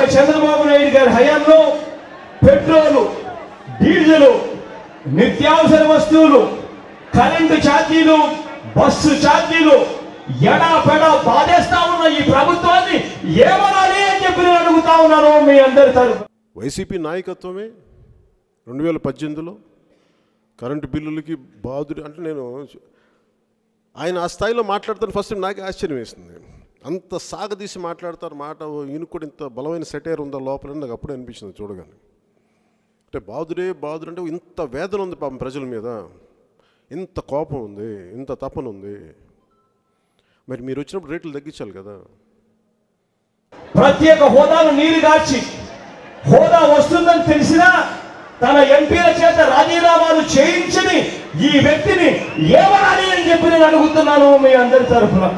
చంద్రబాబు నాయుడు గారి హయాంలో petrol diesel నిత్యావసర వస్తువులు కరెంటు ఛార్జీలు బస్సు ఛార్జీలు ఎడా పెడ బాధేస్తా ఉన్న ఈ ప్రభుత్వాన్ని ఏమనాలి అని చెప్పి నేను అడుగుతా ఉన్నాను మీ అందరి తరఫు వైసీపీ నాయకత్వమే రెండు వేల పద్దెనిమిదిలో కరెంటు బిల్లులకి బాధుడు అంటే నేను ఆయన ఆ స్థాయిలో మాట్లాడతాను ఫస్ట్ నాకు ఆశ్చర్యం వేసింది అంత సాగదీసి మాట్లాడతారు మాట ఈయనకు కూడా ఇంత బలమైన సెటైర్ ఉందా లోపల నాకు అప్పుడే అనిపించింది చూడగానే అంటే బాధుడే బాధుడు అంటే ఇంత వేదన ఉంది పాపం ప్రజల మీద ఇంత కోపం ఉంది ఇంత తపన ఉంది మరి మీరు వచ్చినప్పుడు రేట్లు తగ్గించాలి కదా ప్రత్యేక హోదాను నీరు గార్చి హోదా వస్తుందని తెలిసినా తన ఎంపీల చేత రాజీనామాలు చేయించని ఈ వ్యక్తిని ఏమనాలి అని చెప్పి నేను అడుగుతున్నాను మీ అందరి తరఫున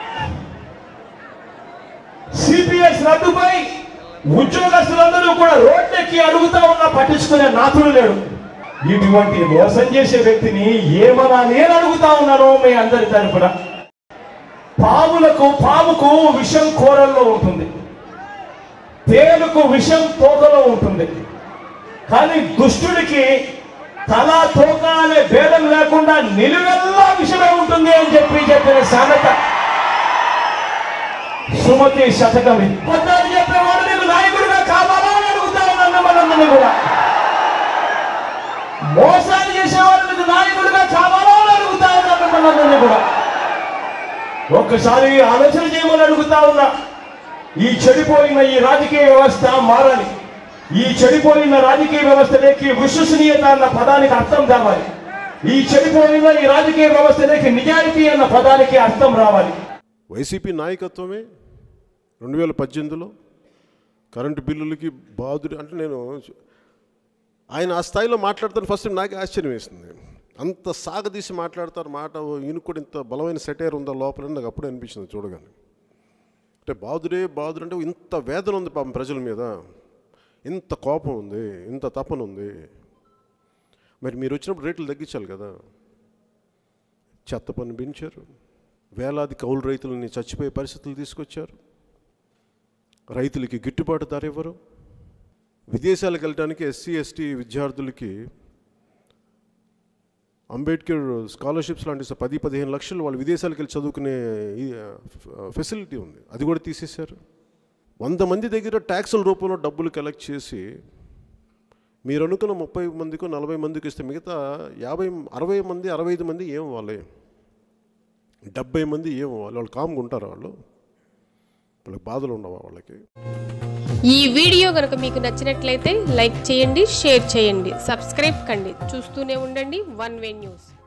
సిపిఎస్ రద్దుపై ఉద్యోగస్తులందరూ కూడా రోడ్డెక్కి అడుగుతా ఉన్నా పట్టించుకునే నాథుడు లేడు ఇటువంటి మోసం చేసే వ్యక్తిని ఏమనాలి అని అడుగుతా ఉన్నాను మీ అందరి తరఫున పాములకు పాముకు విషం కూరల్లో ఉంటుంది తేలుకు విషం తోకలో ఉంటుంది కానీ దుష్టుడికి తల తోక అనే భేదం లేకుండా నిలువెల్లా విషమే ఉంటుంది అని చెప్పి చెప్పిన సామెత సుమతి శతకం ఇది. అబద్ధాలు చెప్పేవాడు నీకు నాయకుడిగా కావాలా అని అడుగుతా ఉన్నాను మిమ్మల్ని కూడా మోసాలు చేసేవాడు నీకు నాయకుడిగా కావాలా అని అడుగుతా ఉన్నాను మిమ్మల్ని కూడా ఒక్కసారి ఆలోచన చేయమని అడుగుతా ఉన్నా ఈ చెడిపోయిన ఈ రాజకీయ వ్యవస్థ మారాలి ఈ చెడిపోయిన రాజకీయ వ్యవస్థలోకి విశ్వసనీయత అన్న పదానికి అర్థం కావాలి ఈ చెడిపోయిన ఈ రాజకీయ వ్యవస్థలోకి నిజాయితీ అన్న పదానికి అర్థం రావాలి వైసీపీ నాయకత్వమే రెండు వేల పద్దెనిమిదిలో కరెంటు బిల్లులకి బాధుడు అంటే నేను ఆయన ఆ స్థాయిలో మాట్లాడతాను ఫస్ట్ నాకు ఆశ్చర్యం వేసింది అంత సాగదీసి మాట్లాడతారు మాట ఈయనకు కూడా ఇంత బలమైన సెటైర్ ఉందా లోపల నాకు అప్పుడే అనిపించింది చూడగానే అంటే బాధుడే బాధుడు అంటే ఇంత వేదన ఉంది పాపం ప్రజల మీద ఇంత కోపం ఉంది ఇంత తపన ఉంది మరి మీరు వచ్చినప్పుడు రేట్లు తగ్గించాలి కదా చెత్త పన్ను పెంచారు వేలాది కౌలు రైతులని చచ్చిపోయే పరిస్థితులు తీసుకొచ్చారు రైతులకి గిట్టుబాటు ధర ఇవ్వరు విదేశాలకు వెళ్ళడానికి ఎస్సీ ఎస్టీ విద్యార్థులకి అంబేద్కర్ స్కాలర్షిప్స్ లాంటి స- పది పదిహేను లక్షలు వాళ్ళు విదేశాలకు వెళ్ళి చదువుకునే ఈ, ఆ, ఫెసిలిటీ ఉంది అది కూడా తీసేశారు వంద మంది దగ్గర ట్యాక్సుల రూపంలో డబ్బులు కలెక్ట్ చేసి మీరు అనుకున్న ముప్పై మందికో నలభై మందికి ఇస్తే మిగతా యాభై అరవై మంది అరవై ఐదు మంది ఏం వాళ్ళే డెబ్బై మంది ఏం వాళ్ళు వాళ్ళు కామ్గా ఉంటారు వాళ్ళు వాళ్ళకి బాధలు ఉండవా వాళ్ళకి ఈ వీడియో కనుక మీకు నచ్చినట్లయితే లైక్ చేయండి షేర్ చేయండి సబ్స్క్రైబ్ కండి చూస్తూనే ఉండండి వన్ వే న్యూస్